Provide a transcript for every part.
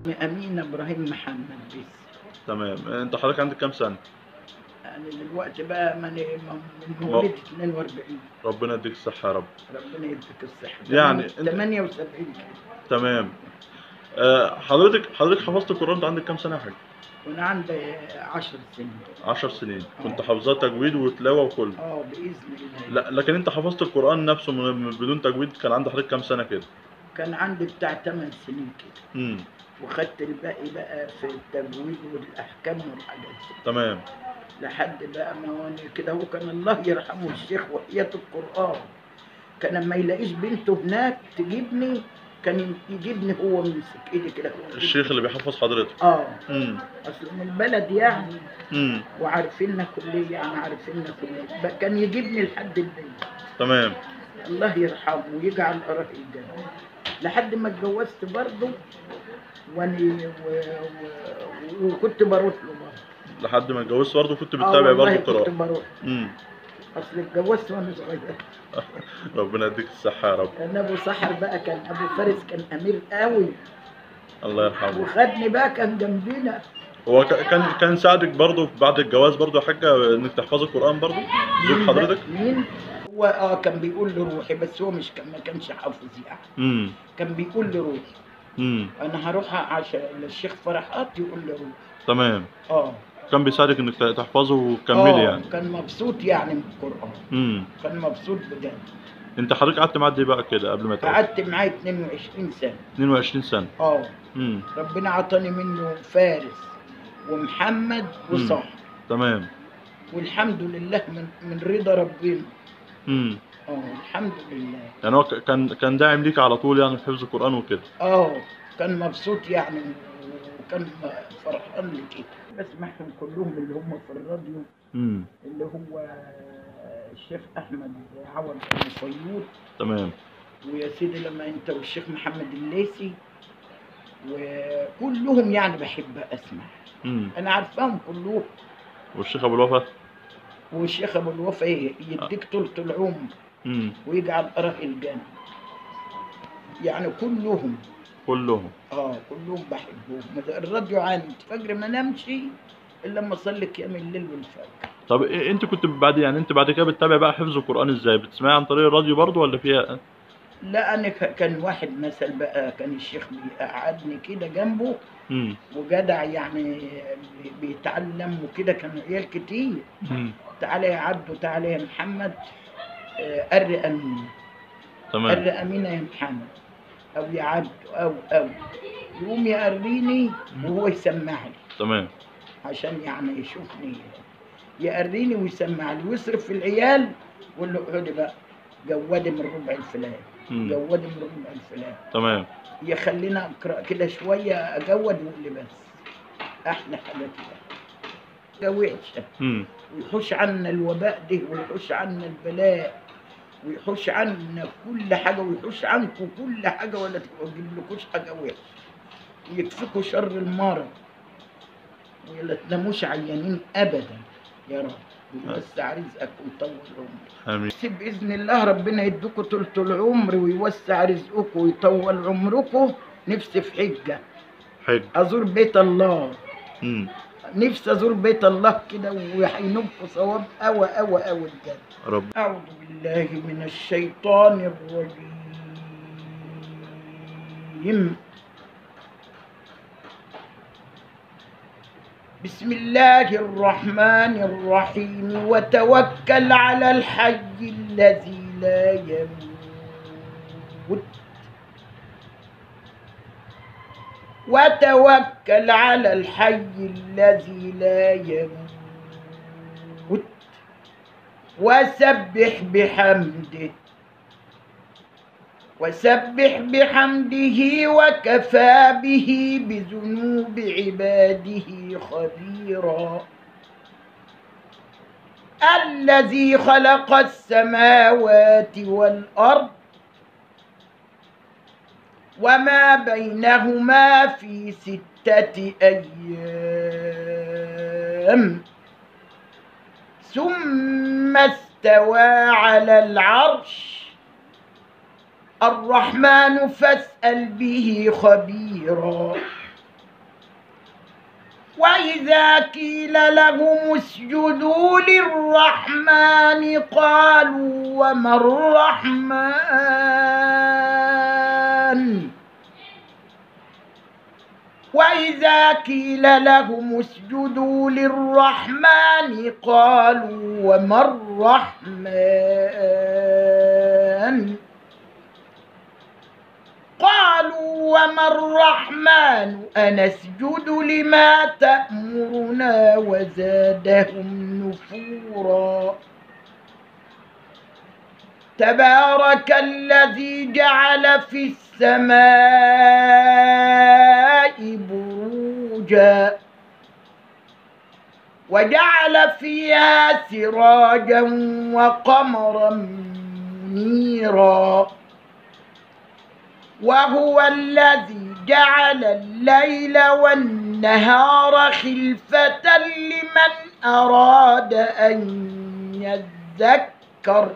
أمينة إبراهيم محمد بس تمام انت حضرتك عندك كام سنه يعني دلوقتي بقى من من مولد 42 ربنا يديك الصحه يا رب ربنا يديك الصحة يعني أنت- 78 كده تمام آه، حضرتك حضرتك حفظت القران انت عندك كام سنه يا حاج وأنا عندي 10 سنين 10 سنين كنت حافظاه تجويد وتلاوه وكله اه بإذن الله لا لكن انت حفظت القران نفسه من من- بدون تجويد كان عند حضرتك كام سنه كده كان عندي بتاع 8 سنين كده امم وخدت الباقي بقى في التجويد والأحكام والحاجات دي تمام لحد بقى ما هو كده هو كان الله يرحمه الشيخ وحياة القرآن كان لما يلاقيش بنته هناك تجيبني كان يجيبني هو يمسك ايدي كده هو الشيخ اللي بيحفظ حضرتك اه امم اصل من البلد يعني امم وعارفيننا كلية يعني عارفيننا كلية بقى كان يجيبني لحد البيت تمام الله يرحمه ويجعل أراه الجنة لحد ما اتجوزت برضه واني و... و... وكنت بروح له برضه لحد ما اتجوزت برضه كنت آه بتتابع والله برضه كنت القراءه بروح امم اصل اتجوزت وانا صغير ربنا يديك الصحه يا رب كان ابو سحر بقى كان ابو فارس كان امير قوي الله يرحمه وخدني بقى كان جنبنا هو ك- كان كان ساعدك برضه بعد الجواز برضه يا حاجه انك تحفظي القران برضه زوج مين حضرتك ده؟ مين هو اه كان بيقول لي روحي بس هو مش كان ما كانش حافظ يعني امم كان بيقول لي روحي امم انا هروح عشان الشيخ فرحات يقول لي روحي تمام اه كان بيساعدك انك ت- تحفظه وتكملي آه، يعني كان مبسوط يعني من القران امم كان مبسوط بجد انت حضرتك قعدت معاه قد ايه بقى كده قبل ما تقعد قعدت معاه 22 سنه 22 سنه اه امم ربنا عطاني منه فارس ومحمد وصح تمام والحمد لله من من رضا ربنا امم اه الحمد لله يعني هو ك- كان كان داعم ليك على طول يعني في حفظ القران وكده اه كان مبسوط يعني وكان فرحان لكده بسمعهم كلهم اللي هم في الراديو امم اللي هو الشيخ احمد عوض المصيود تمام ويا سيدي لما انت والشيخ محمد الليثي وكلهم يعني بحب اسمع امم انا عارفاهم كلهم والشيخ ابو الوفا والشيخ ابو الوفا يديك طولة العمر امم ويجعل اراه الجنه يعني كلهم كلهم اه كلهم بحبهم مد- الراديو عندي فجر ما نمشي الا لما اصلي قيام الليل والفجر طب إيه انت كنت بعد يعني انت بعد كده بتتابع بقى حفظ القران ازاي بتسمعي عن طريق الراديو برضه ولا فيها لا انا ك- كان واحد مثل بقى كان الشيخ بيقعدني كده جنبه امم وجدع يعني بي- بيتعلم وكده كانوا عيال كتير امم تعالى يا عبدو تعالى يا محمد آه، قري امين تمام قري امينه يا محمد او يا عبدو او او يقوم يقريني وهو يسمع لي تمام عشان يعني يشوفني يقريني ويسمع لي ويصرف في العيال ويقول له اقعدي بقى جودي من ربع الفلان امم جودي من ربع الفلان تمام يخلينا اقرا كده شويه اجود ويقول لي بس احلى حاجه كده ده وحشه امم ويحوش عنا الوباء ده ويحوش عنا البلاء ويحوش عنا كل حاجه ويحوش عنكم كل حاجه ولا تجيب لكوش حاجه وحشه ويكفيكوا شر المرض ولا تناموش عيانين ابدا يا رب ويوسع رزقك ويطول عمرك امين بس باذن الله ربنا يدوكوا طولة العمر ويوسع رزقكم ويطول عمركم نفسي في حجه حلو ازور بيت الله امم نفسي ازور بيت الله كده وهينبكوا ثواب قوي قوي قوي بجد رب اعوذ بالله من الشيطان الرجيم بسم الله الرحمن الرحيم وتوكل على الحي الذي لا يموت وتوكل على الحي الذي لا يموت وسبح بحمده وسبح بحمده وكفى به بذنوب عباده خبيرا الذي خلق السماوات والأرض وما بينهما في ستة أيام ثم استوى على العرش الرحمن فاسأل به خبيرا وإذا قيل لهم اسجدوا للرحمن قالوا وما الرحمن وإذا قيل لهم اسجدوا للرحمن قالوا وما الرحمن قالوا وما الرحمن أنسجد لما تأمرنا وزادهم نفورا تبارك الذي جعل في السماء بروجا وجعل فيها سراجا وقمرا منيرا وهو الذي جعل الليل والنهار خلفة لمن أراد أن يذكر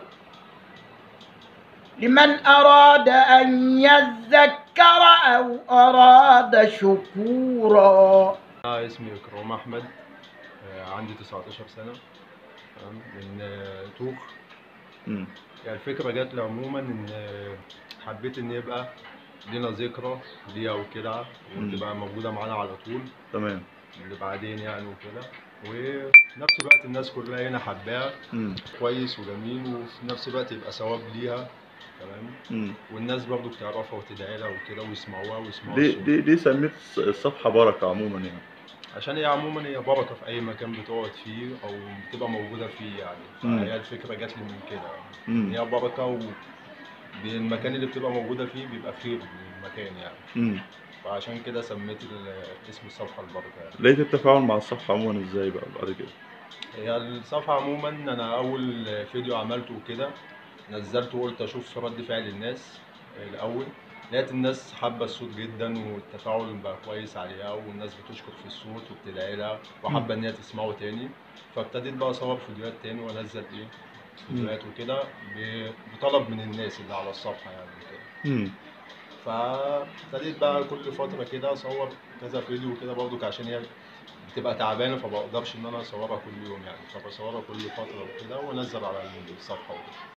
لمن أراد أن يذكر أو أراد شكورا أنا اسمي إكرام أحمد آه، عندي 19 سنة تمام من آه، توخ مم. يعني الفكرة جات لي عموما إن آه، حبيت إن يبقى لينا ذكرى ليها وكده وتبقى موجودة معانا على طول تمام اللي بعدين يعني وكده وفي نفس الوقت الناس كلها هنا حباها مم. كويس وجميل وفي نفس الوقت يبقى ثواب ليها تمام مم. والناس برضو بتعرفها وتدعي لها وكده ويسمعوها ويسمعوا ليه الصوت. ليه ليه سميت الص- الصفحة بركة عموما يعني؟ عشان هي عموما هي بركه في اي مكان بتقعد فيه او بتبقى موجوده فيه مم. يعني فهي الفكره جات لي من كده مم. هي بركه و المكان اللي بتبقى موجوده فيه بيبقى خير للمكان يعني مم. فعشان كده سميت ال- اسم الصفحه البركه يعني لقيت التفاعل مع الصفحة عموما ازاي بقى بعد كده؟ هي الصفحه عموما انا اول فيديو عملته وكده نزلته وقلت اشوف رد فعل الناس الاول لقيت الناس حابه الصوت جدا والتفاعل بقى كويس عليها والنااس بتشكر في الصوت وبتدعي لها وحابه ان هي تسمعه تاني فابتديت بقى اصور فيديوهات تاني وانزل ايه فيديوهات وكده ب- بطلب من الناس اللي على الصفحه يعني كده مم. فابتديت بقى كل فتره كده اصور كذا فيديو كده برضك عشان هي بتبقى تعبانه فبقدرش ان انا اصورها كل يوم يعني فبصورها كل فتره وكده وانزل على الصفحه وكده